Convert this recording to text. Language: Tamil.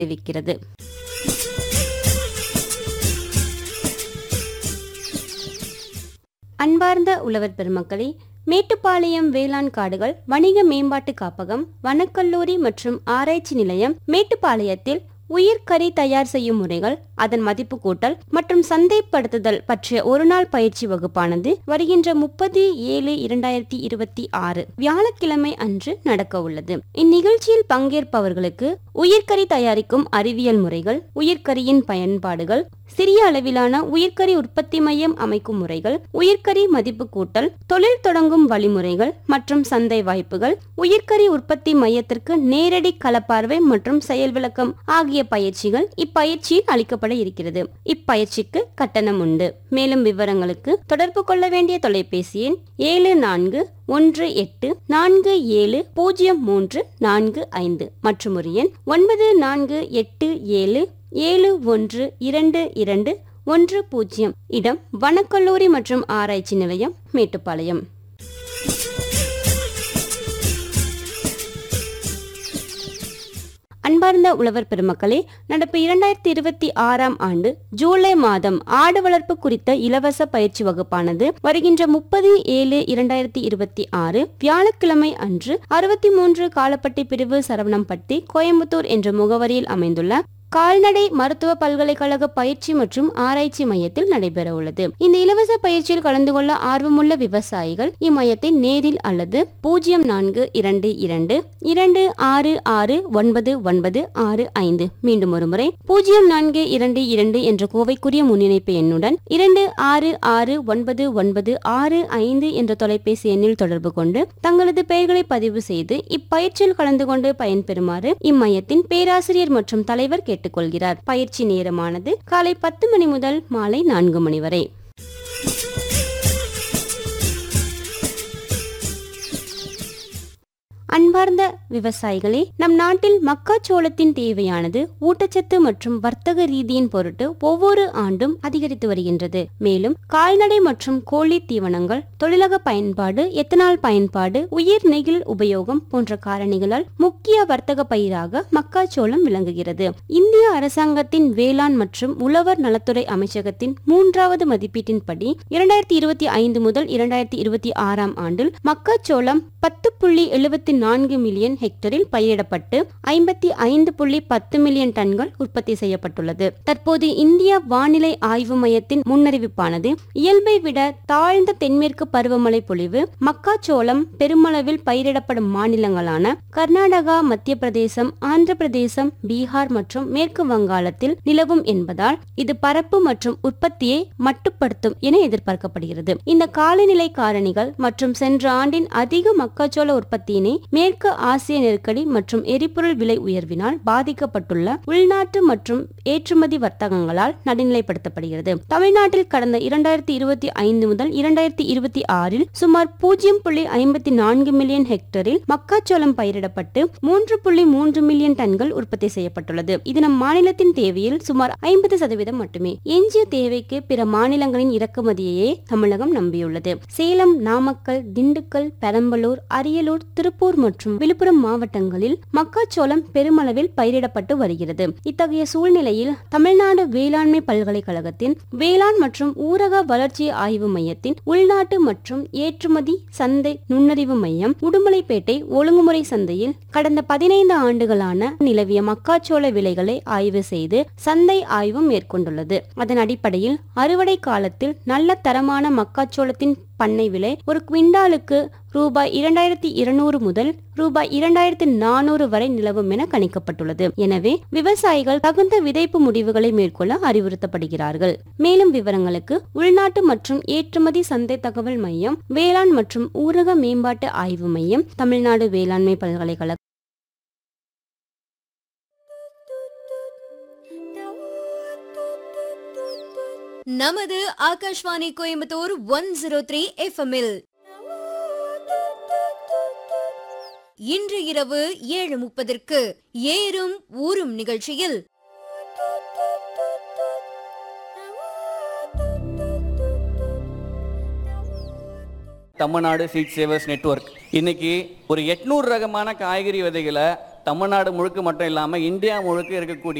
தெரிவிக்கிறது அன்பார்ந்த உழவர் பெருமக்களே மேட்டுப்பாளையம் வேளாண் காடுகள் வணிக மேம்பாட்டு காப்பகம் வனக்கல்லூரி மற்றும் ஆராய்ச்சி நிலையம் மேட்டுப்பாளையத்தில் உயிர்க்கறி தயார் செய்யும் முறைகள் அதன் மதிப்பு கூட்டல் மற்றும் சந்தைப்படுத்துதல் பற்றிய ஒருநாள் பயிற்சி வகுப்பானது வருகின்ற முப்பது ஏழு இரண்டாயிரத்தி இருபத்தி ஆறு வியாழக்கிழமை அன்று நடக்க உள்ளது இந்நிகழ்ச்சியில் பங்கேற்பவர்களுக்கு உயிர்க்கறி தயாரிக்கும் அறிவியல் முறைகள் உயிர்க்கரியின் பயன்பாடுகள் சிறிய அளவிலான உயிர்க்கறி உற்பத்தி மையம் அமைக்கும் முறைகள் உயிர்க்கறி மதிப்பு கூட்டல் தொழில் தொடங்கும் வழிமுறைகள் மற்றும் சந்தை வாய்ப்புகள் உயிர்க்கறி உற்பத்தி மையத்திற்கு நேரடி களப்பார்வை மற்றும் செயல் விளக்கம் ஆகிய பயிற்சிகள் இப்பயிற்சியில் அளிக்கப்பட இருக்கிறது இப்பயிற்சிக்கு கட்டணம் உண்டு மேலும் விவரங்களுக்கு தொடர்பு கொள்ள வேண்டிய தொலைபேசி எண் ஏழு நான்கு ஒன்று எட்டு நான்கு ஏழு பூஜ்ஜியம் மூன்று நான்கு ஐந்து மற்றும் ஒரு எண் ஒன்பது நான்கு எட்டு ஏழு ஏழு ஒன்று இரண்டு இரண்டு ஒன்று பூஜ்ஜியம் இடம் வனக்கல்லூரி மற்றும் ஆராய்ச்சி நிலையம் மேட்டுப்பாளையம் அன்பார்ந்த உழவர் பெருமக்களே நடப்பு இரண்டாயிரத்தி இருபத்தி ஆறாம் ஆண்டு ஜூலை மாதம் ஆடு வளர்ப்பு குறித்த இலவச பயிற்சி வகுப்பானது வருகின்ற முப்பது ஏழு இரண்டாயிரத்தி இருபத்தி ஆறு வியாழக்கிழமை அன்று அறுபத்தி மூன்று காலப்பட்டி பிரிவு சரவணம்பட்டி கோயம்புத்தூர் என்ற முகவரியில் அமைந்துள்ள கால்நடை மருத்துவ பல்கலைக்கழக பயிற்சி மற்றும் ஆராய்ச்சி மையத்தில் நடைபெற உள்ளது இந்த இலவச பயிற்சியில் கலந்து கொள்ள ஆர்வமுள்ள விவசாயிகள் இம்மையத்தை நேரில் அல்லது பூஜ்ஜியம் நான்கு இரண்டு இரண்டு இரண்டு ஆறு ஆறு ஒன்பது ஒன்பது ஆறு ஐந்து மீண்டும் ஒரு முறை பூஜ்ஜியம் நான்கு இரண்டு இரண்டு என்ற கோவைக்குரிய முன்னிணைப்பு எண்ணுடன் இரண்டு ஆறு ஆறு ஒன்பது ஒன்பது ஆறு ஐந்து என்ற தொலைபேசி எண்ணில் தொடர்பு கொண்டு தங்களது பெயர்களை பதிவு செய்து இப்பயிற்சியில் கலந்து கொண்டு பயன்பெறுமாறு இம்மையத்தின் பேராசிரியர் மற்றும் தலைவர் கேட்டுக்கொள்கிறார் பயிற்சி நேரமானது காலை பத்து மணி முதல் மாலை நான்கு மணி வரை அன்பார்ந்த விவசாயிகளே நம் நாட்டில் மக்காச்சோளத்தின் தேவையானது ஊட்டச்சத்து மற்றும் வர்த்தக ரீதியின் பொருட்டு ஒவ்வொரு ஆண்டும் அதிகரித்து வருகின்றது மேலும் கால்நடை மற்றும் கோழி தீவனங்கள் தொழிலக பயன்பாடு எத்தனால் பயன்பாடு உயிர் நெகிழ் உபயோகம் போன்ற காரணிகளால் முக்கிய வர்த்தக பயிராக மக்காச்சோளம் விளங்குகிறது இந்திய அரசாங்கத்தின் வேளாண் மற்றும் உழவர் நலத்துறை அமைச்சகத்தின் மூன்றாவது மதிப்பீட்டின்படி இரண்டாயிரத்தி இருபத்தி ஐந்து முதல் இரண்டாயிரத்தி இருபத்தி ஆறாம் ஆண்டில் மக்காச்சோளம் பத்து புள்ளி எழுபத்தி நான்கு மில்லியன் ஹெக்டரில் பயிரிடப்பட்டு ஐம்பத்தி ஐந்து புள்ளி பத்து மில்லியன் டன்கள் உற்பத்தி செய்யப்பட்டுள்ளது தற்போது இந்திய வானிலை ஆய்வு மையத்தின் முன்னறிவிப்பானது இயல்பை விட தாழ்ந்த தென்மேற்கு பருவமழை பொழிவு மக்காச்சோளம் பெருமளவில் பயிரிடப்படும் மாநிலங்களான கர்நாடகா மத்திய பிரதேசம் ஆந்திர பிரதேசம் பீகார் மற்றும் மேற்கு வங்காளத்தில் நிலவும் என்பதால் இது பரப்பு மற்றும் உற்பத்தியை மட்டுப்படுத்தும் என எதிர்பார்க்கப்படுகிறது இந்த காலநிலை காரணிகள் மற்றும் சென்ற ஆண்டின் அதிக மக்காச்சோள உற்பத்தியினை மேற்கு ஆசிய நெருக்கடி மற்றும் எரிபொருள் விலை உயர்வினால் பாதிக்கப்பட்டுள்ள உள்நாட்டு மற்றும் ஏற்றுமதி வர்த்தகங்களால் நடுநிலைப்படுத்தப்படுகிறது தமிழ்நாட்டில் கடந்த இரண்டாயிரத்தி இருபத்தி ஐந்து முதல் இரண்டாயிரத்தி இருபத்தி ஆறில் சுமார் பூஜ்ஜியம் புள்ளி ஐம்பத்தி நான்கு மில்லியன் ஹெக்டரில் மக்காச்சோளம் பயிரிடப்பட்டு மூன்று புள்ளி மூன்று மில்லியன் டன்கள் உற்பத்தி செய்யப்பட்டுள்ளது இது நம் மாநிலத்தின் தேவையில் சுமார் ஐம்பது சதவீதம் மட்டுமே எஞ்சிய தேவைக்கு பிற மாநிலங்களின் இறக்குமதியையே தமிழகம் நம்பியுள்ளது சேலம் நாமக்கல் திண்டுக்கல் பெரம்பலூர் அரியலூர் திருப்பூர் மற்றும் விழுப்புரம் மாவட்டங்களில் மக்காச்சோளம் பெருமளவில் பயிரிடப்பட்டு வருகிறது இத்தகைய சூழ்நிலையில் தமிழ்நாடு வேளாண்மை பல்கலைக்கழகத்தின் வேளாண் மற்றும் ஊரக வளர்ச்சி ஆய்வு மையத்தின் உள்நாட்டு மற்றும் ஏற்றுமதி சந்தை நுண்ணறிவு மையம் உடுமலைப்பேட்டை ஒழுங்குமுறை சந்தையில் கடந்த பதினைந்து ஆண்டுகளான நிலவிய மக்காச்சோள விலைகளை ஆய்வு செய்து சந்தை ஆய்வு மேற்கொண்டுள்ளது அதன் அடிப்படையில் அறுவடை காலத்தில் நல்ல தரமான மக்காச்சோளத்தின் பண்ணை விலை ஒரு குவிண்டாலுக்கு ரூபாய் இரண்டாயிரத்தி இருநூறு முதல் ரூபாய் இரண்டாயிரத்தி நானூறு வரை நிலவும் என கணிக்கப்பட்டுள்ளது எனவே விவசாயிகள் தகுந்த விதைப்பு முடிவுகளை மேற்கொள்ள அறிவுறுத்தப்படுகிறார்கள் மேலும் விவரங்களுக்கு உள்நாட்டு மற்றும் ஏற்றுமதி சந்தை தகவல் மையம் வேளாண் மற்றும் ஊரக மேம்பாட்டு ஆய்வு மையம் தமிழ்நாடு வேளாண்மை பல்கலைக்கழகம் நமது Akashvani Coimbatore one zero three எஃப்எம்இல் இன்று இரவு ஏழு முப்பதற்கு ஏறும் ஊரும் நிகழ்ச்சியில் தமிழ்நாடு சீட் சேவர்ஸ் நெட்வொர்க் இன்னைக்கு ஒரு எட்நூறு ரகமான காய்கறி விதைகளை தமிழ்நாடு முழுக்க மட்டும் இல்லாமல் இந்தியா முழுக்க இருக்கக்கூடிய